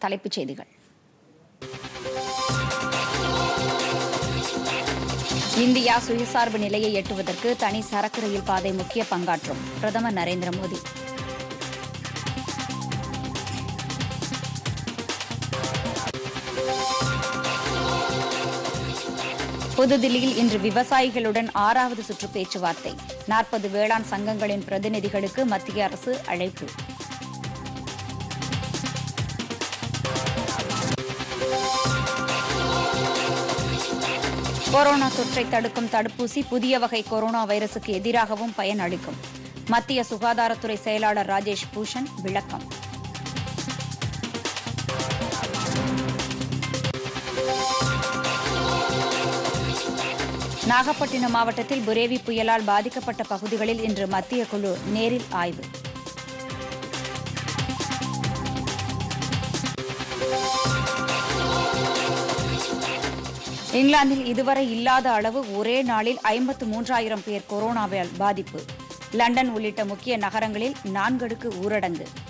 தலைப்புச் செய்திகள் இந்தியா சுயசார்பு நிலையை எட்டுவதற்கு தனி சரக்கு ரயில் பாதை முக்கிய பங்காற்றும் பிரதமர் நரேந்திர மோடி புதுதில்லியில் இன்று விவசாயிகளுடன் ஆறாவது சுற்று பேச்சுவார்த்தை நாற்பது வேளாண் சங்கங்களின் பிரதிநிதிகளுக்கு மத்திய அரசு அழைப்பு கொரோனா தொற்றை தடுக்கும் தடுப்பூசி புதிய வகை கொரோனா வைரசுக்கு எதிராகவும் பயன் அளிக்கும் மத்திய சுகாதாரத்துறை செயலாளர் ராஜேஷ் பூஷன் விளக்கம் நாகப்பட்டினம் மாவட்டத்தில் புரேவி புயலால் பாதிக்கப்பட்ட பகுதிகளில் இன்று மத்திய குழு நேரில் ஆய்வு இங்கிலாந்தில் இதுவரை இல்லாத அளவு ஒரே நாளில் ஐம்பத்து மூன்றாயிரம் பேர் கொரோனாவால் பாதிப்பு லண்டன் உள்ளிட்ட முக்கிய நகரங்களில் நான்கடுக்கு ஊரடங்கு